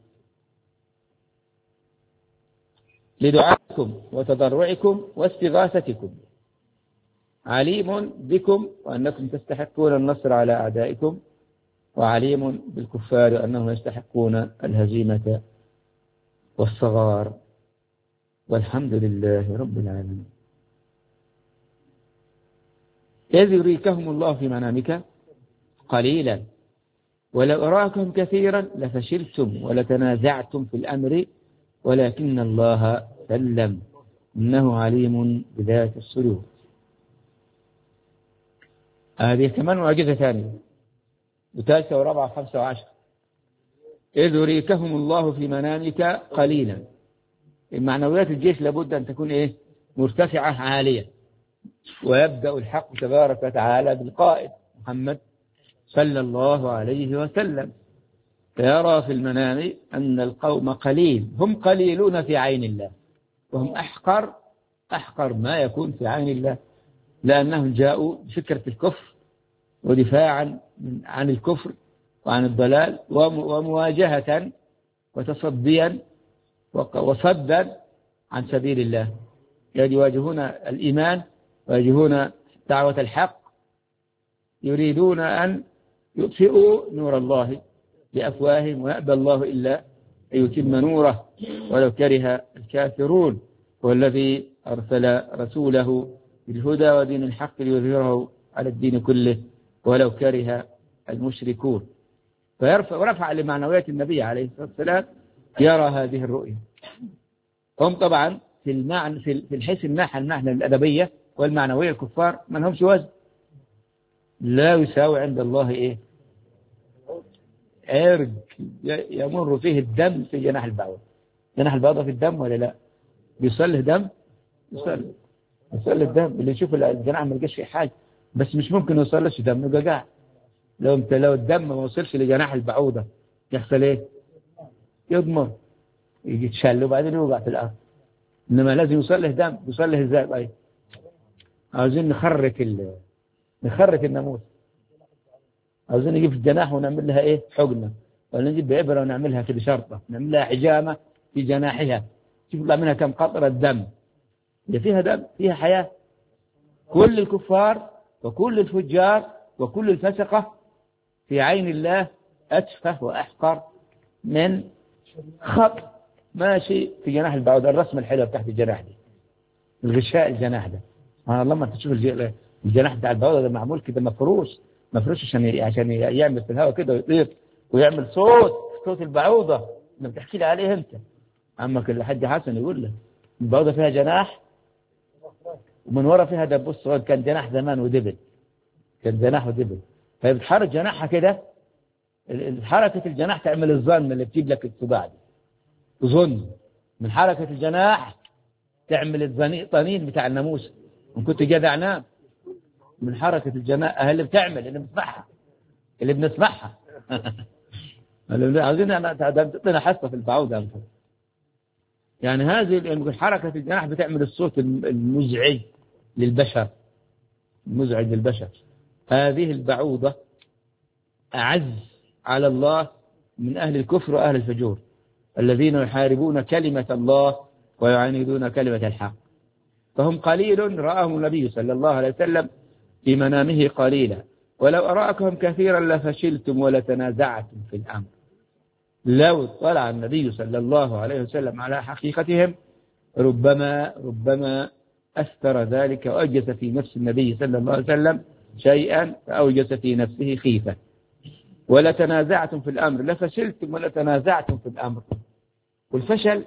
لدعائكم وتضرعكم واستغاثتكم عليم بكم وأنكم تستحقون النصر على أعدائكم وعليم بالكفار أنهم يستحقون الهزيمة والصغار والحمد لله رب العالمين إذ يريكهم الله في منامك قليلا ولو أراكم كثيرا لفشلتم ولتنازعتم في الأمر ولكن الله سلم إنه عليم بذات الصدور هذه كمان معجزة ثانية وثالثة ورابعة وخمسة وعشرة إذ يريكهم الله في منامك قليلا معنويات الجيش لابد أن تكون إيه مرتفعة عالية ويبدأ الحق تبارك وتعالى بالقائد محمد صلى الله عليه وسلم فيرى في المنام أن القوم قليل هم قليلون في عين الله وهم أحقر أحقر ما يكون في عين الله لأنهم جاءوا بفكرة الكفر ودفاعا عن الكفر وعن الضلال ومواجهة وتصديا وصدا عن سبيل الله يعني يواجهون الإيمان ويواجهون دعوة الحق يريدون أن يطفئوا نور الله بأفواههم ويأبى الله إلا أن يتم نوره ولو كره الكافرون هو الذي أرسل رسوله بالهدى ودين الحق ليظهره على الدين كله ولو كره المشركون فيرفع ورفع لمعنويات النبي عليه الصلاة والسلام يرى هذه الرؤية هم طبعا في المعنى في الحيث الناحية الناحية الأدبية والمعنوية الكفار ما لهمش وزن لا يساوي عند الله إيه عرج يمر فيه الدم في جناح البعوض جناح البعوض في الدم ولا لا بيصله دم يصلي يصلي الدم اللي يشوف الجناح ما لقاش فيه حاجة بس مش ممكن يوصلش دم يبقى قاعد لو انت لو الدم ما وصلش لجناح البعوضة يحصل ايه يضمر يجي يتشل وبعدين يوقع في الارض انما لازم يوصل له دم يوصل له ازاي بقى عاوزين نخرك ال... نخرك الناموس عاوزين نجيب الجناح ونعمل لها ايه حقنة ولا نجيب بإبرة ونعملها كده شرطة نعمل لها حجامة في جناحها تطلع منها كم قطرة دم هي فيها دم فيها حياة كل الكفار وكل الفجار وكل الفسقة في عين الله أتفه وأحقر من خط ماشي في جناح البعوض الرسمة الحلوة تحت الجناح دي الغشاء الجناح ده سبحان الله ما تشوف الجناح بتاع البعوضة ده معمول كده مفروش مفروش عشان عشان يعمل في الهواء كده ويطير ويعمل صوت صوت البعوضة اللي بتحكي لي عليه انت عمك الحاج حسن يقول لك البعوضة فيها جناح ومن ورا فيها دبوس صغير كان جناح زمان ودبل كان جناح ودبل فهي بتحرك جناحها كده حركة الجناح تعمل الظن اللي بتجيب لك الصداع دي تظن من حركة الجناح تعمل الطنين بتاع الناموس من كنت جدع نام من حركة الجناح اللي بتعمل اللي بنسمعها اللي بنسمعها عاوزين تعطينا حصة في البعوضة يعني هذه حركة الجناح بتعمل الصوت المزعج للبشر المزعج للبشر هذه البعوضة أعز على الله من أهل الكفر وأهل الفجور الذين يحاربون كلمة الله ويعاندون كلمة الحق فهم قليل رآهم النبي صلى الله عليه وسلم في منامه قليلا ولو أراكم كثيرا لفشلتم ولتنازعتم في الأمر لو اطلع النبي صلى الله عليه وسلم على حقيقتهم ربما ربما أثر ذلك وأوجس في نفس النبي صلى الله عليه وسلم شيئا فأوجس في نفسه خيفة ولتنازعتم في الأمر لفشلتم ولتنازعتم في الأمر والفشل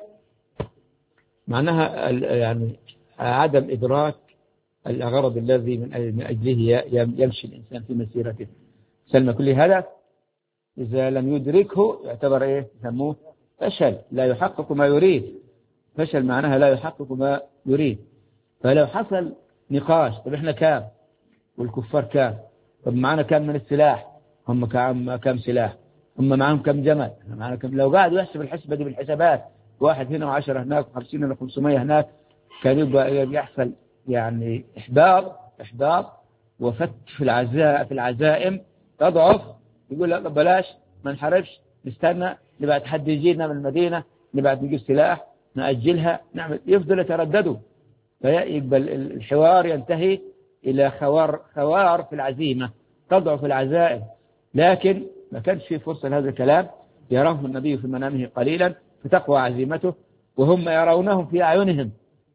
معناها يعني عدم إدراك الغرض الذي من أجله يمشي الإنسان في مسيرته سلم كل هدف إذا لم يدركه يعتبر إيه يسموه فشل لا يحقق ما يريد فشل معناها لا يحقق ما يريد فلو حصل نقاش طب إحنا كام والكفار كام طب معنا كام من السلاح هم كام كام سلاح هم معهم كم جمل معنا كم لو قاعد يحسب الحسبة دي بالحسابات واحد هنا وعشرة هناك وخمسين ولا خمسمية هناك كان يبقى يحصل يعني إحباط إحباط وفت في العزاء في العزائم تضعف يقول لا بلاش ما نحاربش نستنى نبعد حد يجينا من المدينة نبعد نجيب سلاح نأجلها نعمل يفضل يترددوا فيقبل الحوار ينتهي إلى خوار خوار في العزيمة تضعف العزائم لكن ما كانش في فرصة لهذا الكلام يراه النبي في منامه قليلا فتقوى عزيمته وهم يرونهم في أعينهم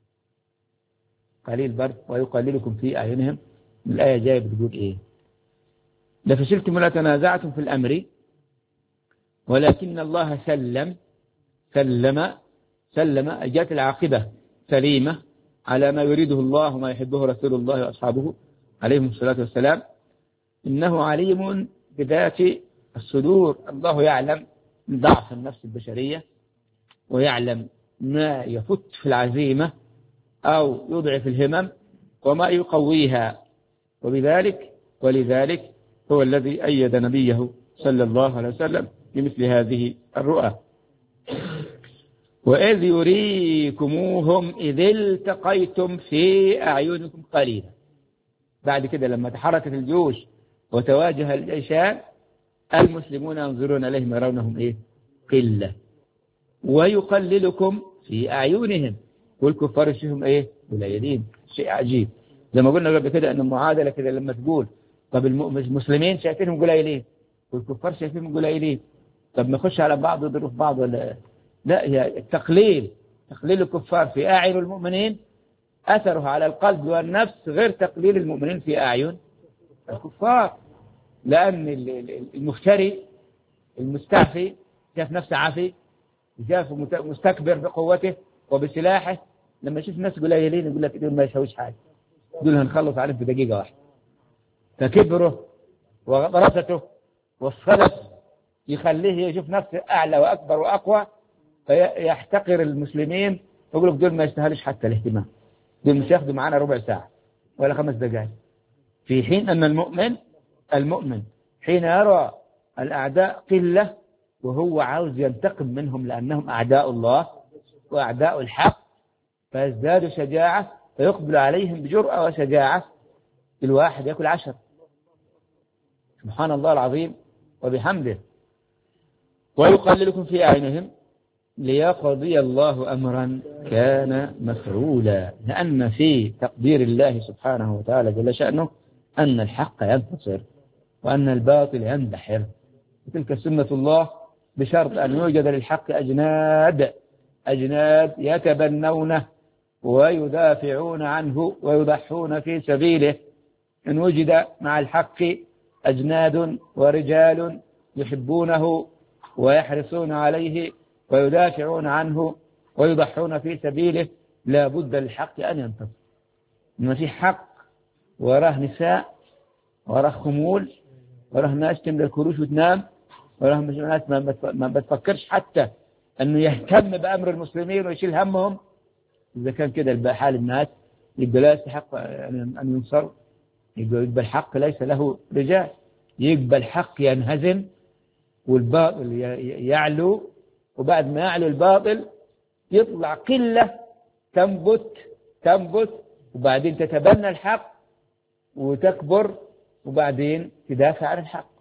قليل برد ويقللكم في أعينهم الآية جاية بتقول إيه لفشلتم ولا تنازعتم في الأمر ولكن الله سلم سلم سلم جاءت العاقبة سليمة على ما يريده الله وما يحبه رسول الله وأصحابه عليهم الصلاة والسلام إنه عليم بذات الصدور الله يعلم ضعف النفس البشرية ويعلم ما يفت في العزيمة أو يضعف الهمم وما يقويها وبذلك ولذلك هو الذي أيد نبيه صلى الله عليه وسلم بمثل هذه الرؤى وإذ يريكموهم إذ التقيتم في أعينكم قليلا بعد كده لما تحركت الجيوش وتواجه الجيشان المسلمون ينظرون إليهم يرونهم إيه قلة ويقللكم في أعينهم والكفار يشوفهم إيه قليلين شيء عجيب زي ما قلنا قبل كده أن المعادلة كده لما تقول طب المسلمين شايفينهم قليلين والكفار شايفينهم قليلين طب نخش على بعض ويضربوا في بعض ولا لا هي التقليل تقليل الكفار في أعين المؤمنين أثره على القلب والنفس غير تقليل المؤمنين في أعين الكفار لأن المفتري المستعفي شاف نفسه عافي شاف مستكبر بقوته وبسلاحه لما يشوف الناس قليلين يقول لك دول ما يسويش حاجة دول هنخلص عليه في دقيقة واحدة فكبره وغطرسته والصلف يخليه يشوف نفسه أعلى وأكبر وأقوى فيحتقر المسلمين ويقول لك دول ما يستاهلش حتى الاهتمام دول مش ياخدوا معانا ربع ساعة ولا خمس دقائق في حين أن المؤمن المؤمن حين يرى الأعداء قلة وهو عاوز ينتقم منهم لأنهم أعداء الله وأعداء الحق فيزداد شجاعة فيقبل عليهم بجرأة وشجاعة الواحد يأكل عشر سبحان الله العظيم وبحمده ويقللكم في أعينهم ليقضي الله أمرا كان مفعولا لأن في تقدير الله سبحانه وتعالى جل شأنه أن الحق ينتصر وأن الباطل يندحر وتلك سنة الله بشرط أن يوجد للحق أجناد أجناد يتبنونه ويدافعون عنه ويضحون في سبيله إن وجد مع الحق أجناد ورجال يحبونه ويحرصون عليه ويدافعون عنه ويضحون في سبيله لا بد للحق أن ينتصر إنه في حق وراه نساء وراه خمول وراه ناس تملى الكروش وتنام وراه ناس ما بتفكرش حتى أنه يهتم بأمر المسلمين ويشيل همهم إذا كان كده حال الناس يبقى لا يستحق أن ينصر يبقى الحق ليس له رجال يبقى الحق ينهزم والباطل يعلو وبعد ما يعلو الباطل يطلع قلة تنبت تنبت وبعدين تتبنى الحق وتكبر وبعدين تدافع عن الحق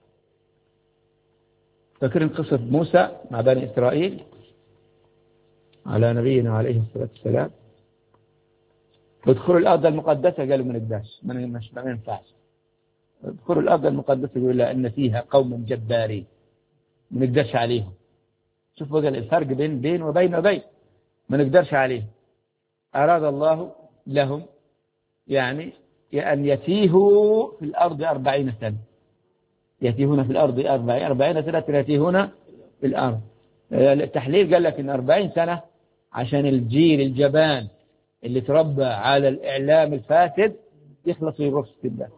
فاكرين قصة موسى مع بني إسرائيل على نبينا عليه الصلاة والسلام ادخلوا الأرض المقدسة قالوا ما نقدرش ما ينفعش ادخلوا الأرض المقدسة يقول أن فيها قوم جبارين ما نقدرش عليهم شوف بقى الفرق بين بين وبين وبين ما نقدرش عليهم أراد الله لهم يعني أن يتيهوا في الأرض أربعين سنة يتيهون في الأرض أربعين, أربعين سنة يتيهون في الأرض التحليل قال لك إن أربعين سنة عشان الجيل الجبان اللي تربى على الإعلام الفاسد يخلص يروح الله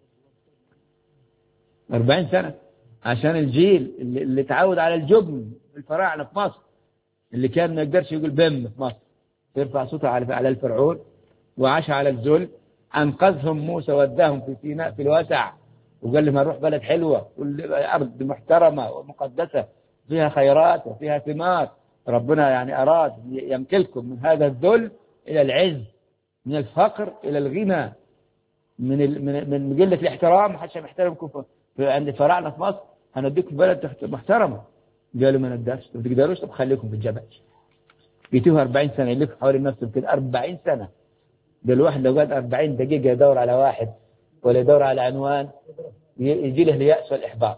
أربعين سنة عشان الجيل اللي, اللي تعود على الجبن الفراعنة في مصر اللي كان ما يقدرش يقول بم في مصر يرفع صوته على على الفرعون وعاش على الذل أنقذهم موسى وداهم في سيناء في الواسع وقال لهم هنروح بلد حلوة أرض محترمة ومقدسة فيها خيرات وفيها ثمار ربنا يعني أراد يمكلكم من هذا الذل إلى العز من الفقر إلى الغنى من من من قلة الاحترام ما حدش محترمكم عند الفراعنة في مصر هنديكم بلد محترمة قالوا ما نداش ما تقدروش طب خليكم في الجبل بيتوه 40 سنة يلف حوالي نفسهم كده 40 سنة ده الواحد لو قعد 40 دقيقة يدور على واحد ولا يدور على عنوان يجي له اليأس والإحباط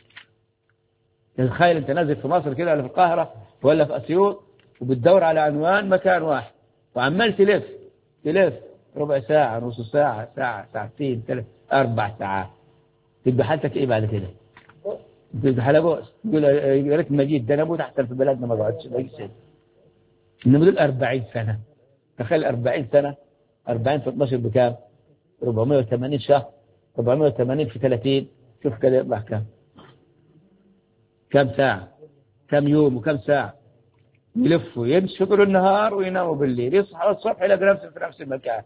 تخيل انت نازل في مصر كده ولا في القاهرة ولا في أسيوط وبتدور على عنوان مكان واحد وعمال تلف تلف ربع ساعة نص ساعة ساعة ساعتين ثلاث أربع ساعات تبقى حالتك إيه بعد كده؟ تبقى حالة تقول يا ريت ما جيت ده أنا أموت أحسن في بلدنا ما قعدتش ما جيتش إنما دول 40 سنة تخيل 40 سنة 40 في 12 بكام؟ 480 شهر 480 في 30 شوف كده يطلع كام كم ساعة كم يوم وكم ساعة يلفوا يمشوا طول النهار ويناموا بالليل يصحى الصبح يلاقي نفسه في نفس المكان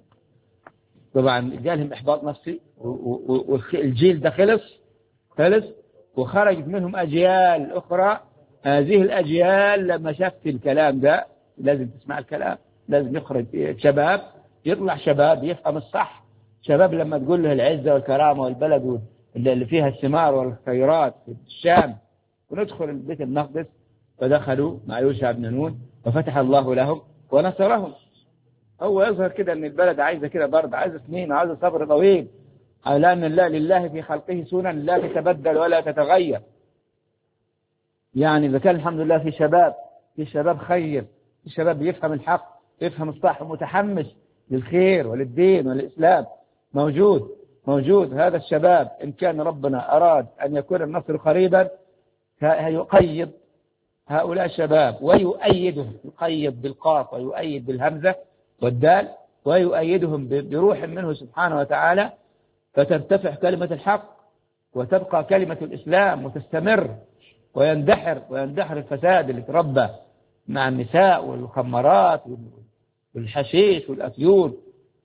طبعا جالهم إحباط نفسي والجيل ده خلص خلص وخرجت منهم أجيال أخرى هذه الأجيال لما شفت الكلام ده لازم تسمع الكلام لازم يخرج شباب يطلع شباب يفهم الصح شباب لما تقول له العزة والكرامة والبلد اللي فيها الثمار والخيرات في الشام وندخل البيت المقدس فدخلوا مع يوشع بن نون وفتح الله لهم ونصرهم هو يظهر كده ان البلد عايزة كده برد عايزة سنين عايزة صبر طويل على ان الله لله في خلقه سنن لا تتبدل ولا تتغير يعني إذا كان الحمد لله في شباب في شباب خير في شباب يفهم الحق يفهم الصح ومتحمس للخير وللدين وللإسلام موجود موجود هذا الشباب إن كان ربنا أراد أن يكون النصر قريبا يقيد هؤلاء الشباب ويؤيدهم يقيد بالقاف ويؤيد بالهمزة والدال ويؤيدهم بروح منه سبحانه وتعالى فترتفع كلمة الحق وتبقى كلمة الإسلام وتستمر ويندحر ويندحر الفساد اللي تربى مع النساء والخمرات والحشيش والأفيون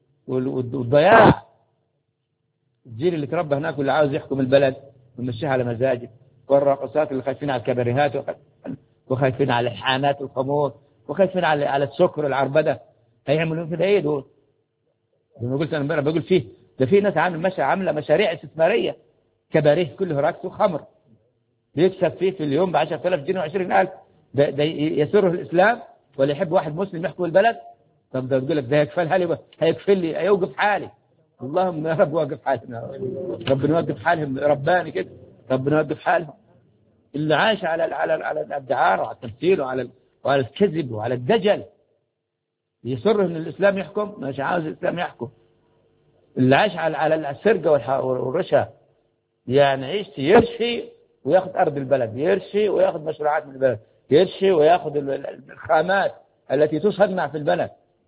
والضياع الجيل اللي تربى هناك واللي عاوز يحكم البلد ويمشيها على مزاجه والراقصات اللي خايفين على الكباريهات وخايفين على الحانات والخمور وخايفين على على السكر والعربده هيعملوا كده ايه دول؟ زي ما قلت انا امبارح بقول فيه ده في ناس عامل مش عامله مشاريع استثماريه كباريه كله رقص وخمر بيكسب فيه في اليوم ب 10000 جنيه و20000 ده, ده يسره الاسلام ولا يحب واحد مسلم يحكم البلد طب ده تقول لك ده هيكفل حالي هيكفل لي هيوقف حالي اللهم يا رب وقف حالنا ربنا يوقف حالهم رباني كده ربنا يوقف حالهم اللي عايش على على على الادعاء وعلى التمثيل وعلى وعلى الكذب وعلى الدجل يصر ان الاسلام يحكم مش عاوز الاسلام يحكم اللي عايش على على السرقه والرشا يعني عيش يرشي وياخذ أرض البلد يرشي وياخذ مشروعات من البلد يرشي وياخذ الخامات التي تصنع في البلد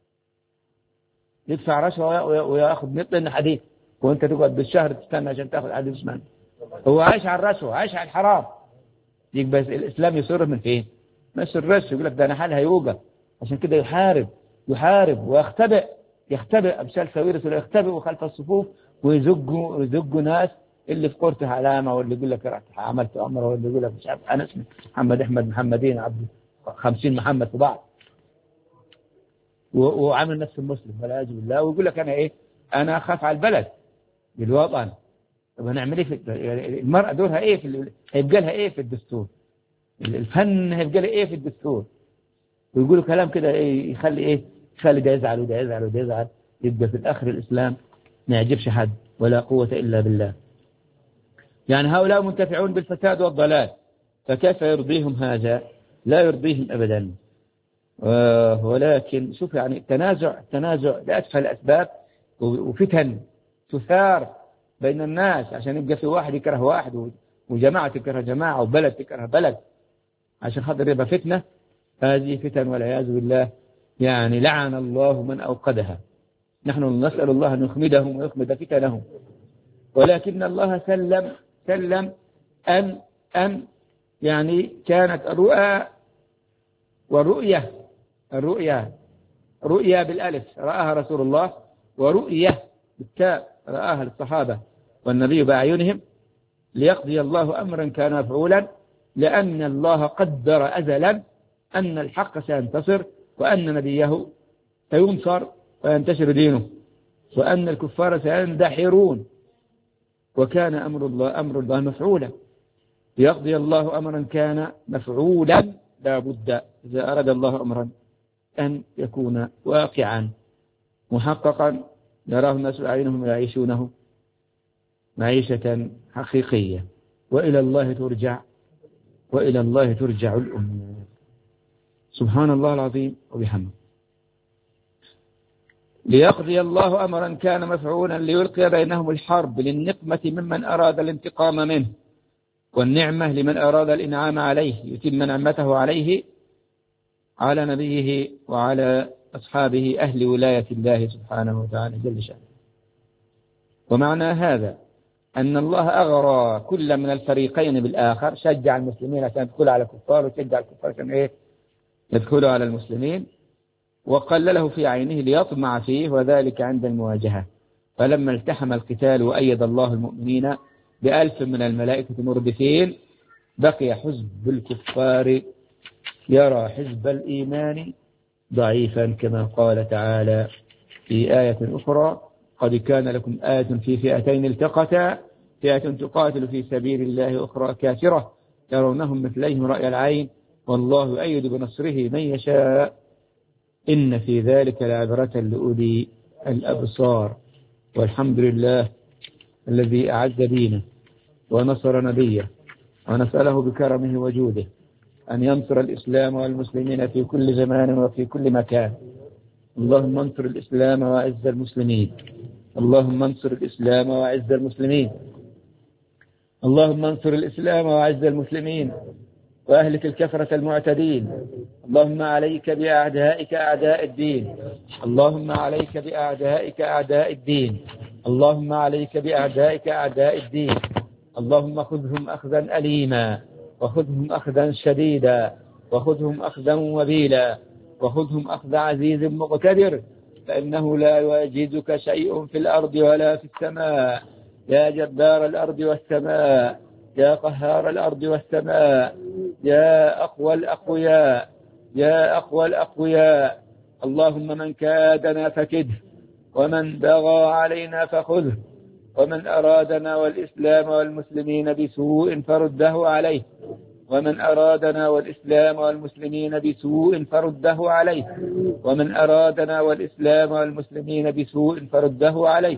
يدفع رشوة وياخذ مثل حديد وانت تقعد بالشهر تستنى عشان تاخذ حديد من هو عايش على الرشوة عايش على الحرام يبقى الإسلام يصر من فين ما يسرش يقول لك ده أنا حالها يوجا عشان كده يحارب يحارب ويختبئ يختبئ أمثال ساويرس ولا يختبئ خلف الصفوف ويزقوا ويزقوا ناس اللي في قرته علامة واللي يقول لك رحت عملت عمره واللي يقول لك مش عارف أنا اسمي محمد أحمد محمدين عبد خمسين محمد في بعض وعامل نفسه مسلم والعياذ بالله ويقول لك أنا إيه أنا أخاف على البلد بالوطن طب هنعمل إيه في المرأة دورها إيه في هيبقى لها إيه في الدستور الفن هيبقى لها إيه في الدستور ويقولوا كلام كده إيه يخلي إيه يخلي ده يزعل وده يزعل وده يزعل يبقى في الآخر الإسلام ما يعجبش حد ولا قوة إلا بالله يعني هؤلاء منتفعون بالفساد والضلال فكيف يرضيهم هذا لا يرضيهم أبدا ولكن شوف يعني التنازع التنازع لأسفل الأسباب وفتن تثار بين الناس عشان يبقى في واحد يكره واحد وجماعة تكره جماعة وبلد تكره بلد عشان خاطر يبقى فتنة هذه فتن والعياذ بالله يعني لعن الله من أوقدها نحن نسأل الله أن يخمدهم ويخمد فتنهم ولكن الله سلم سلم أن أن يعني كانت الرؤى ورؤية الرؤيا رؤيا بالألف رآها رسول الله ورؤية بالتاء رآها الصحابة والنبي بأعينهم ليقضي الله أمرا كان مفعولا لأن الله قدر أزلا أن الحق سينتصر وأن نبيه سينصر وينتشر دينه وأن الكفار سيندحرون وكان أمر الله أمر الله مفعولا ليقضي الله أمرا كان مفعولا لا بد إذا أراد الله أمرا أن يكون واقعا محققا يراه الناس أعينهم يعيشونه معيشة حقيقية وإلى الله ترجع وإلى الله ترجع الأمور سبحان الله العظيم وبحمده ليقضي الله أمرا كان مفعولا ليلقي بينهم الحرب للنقمة ممن أراد الانتقام منه والنعمة لمن أراد الإنعام عليه يتم نعمته عليه على نبيه وعلى أصحابه أهل ولاية الله سبحانه وتعالى جل شأنه ومعنى هذا أن الله أغرى كل من الفريقين بالآخر شجع المسلمين عشان يدخلوا على الكفار وشجع الكفار عشان إيه يدخلوا على المسلمين وقلله في عينه ليطمع فيه وذلك عند المواجهة فلما التحم القتال وأيد الله المؤمنين بألف من الملائكة مردفين بقي حزب الكفار يرى حزب الإيمان ضعيفا كما قال تعالى في آية أخرى قد كان لكم آية في فئتين التقتا فئة تقاتل في سبيل الله أخرى كافرة يرونهم مثليهم رأي العين والله أيد بنصره من يشاء إن في ذلك لعبرة لأولي الأبصار والحمد لله الذي أعز دينه ونصر نبيه ونسأله بكرمه وجوده أن ينصر الإسلام والمسلمين في كل زمان وفي كل مكان اللهم انصر الإسلام وأعز المسلمين اللهم انصر الإسلام وأعز المسلمين اللهم انصر الإسلام وأعز المسلمين وأهلك الكفرة المعتدين اللهم عليك بأعدائك أعداء الدين اللهم عليك بأعدائك أعداء الدين اللهم عليك بأعدائك أعداء الدين اللهم خذهم أخذا أليما وخذهم أخذا شديدا وخذهم أخذا وبيلا وخذهم أخذ عزيز مقتدر فإنه لا يعجزك شيء في الأرض ولا في السماء يا جبار الأرض والسماء يا قهار الأرض والسماء يا أقوى الأقوياء يا أقوى الأقوياء اللهم من كادنا فكده ومن بغى علينا فخذه ومن أرادنا والإسلام والمسلمين بسوء فرده عليه ومن أرادنا والإسلام والمسلمين بسوء فرده عليه ومن أرادنا والإسلام والمسلمين بسوء فرده عليه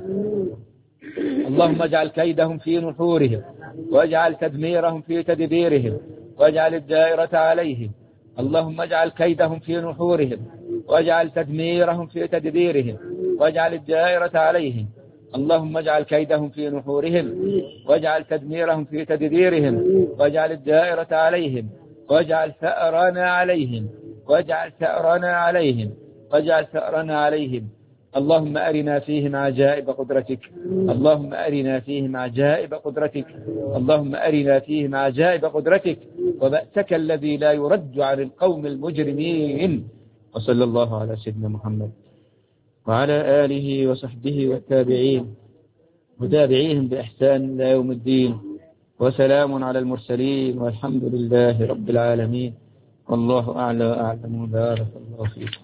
اللهم اجعل كيدهم في نحورهم واجعل تدميرهم في تدبيرهم واجعل الدائرة عليهم اللهم اجعل كيدهم في نحورهم واجعل تدميرهم في تدبيرهم واجعل الدائرة عليهم اللهم اجعل كيدهم في نحورهم واجعل تدميرهم في تدبيرهم واجعل الدائرة عليهم واجعل ثأرنا عليهم واجعل ثأرنا عليهم واجعل ثأرنا عليهم اللهم أرنا فيهم عجائب قدرتك اللهم أرنا فيهم عجائب قدرتك اللهم أرنا فيهم عجائب قدرتك وبأسك الذي لا يرد عن القوم المجرمين وصلى الله على سيدنا محمد وعلى آله وصحبه والتابعين وتابعيهم بإحسان إلى يوم الدين وسلام على المرسلين والحمد لله رب العالمين والله أعلى وأعلم بارك الله فيكم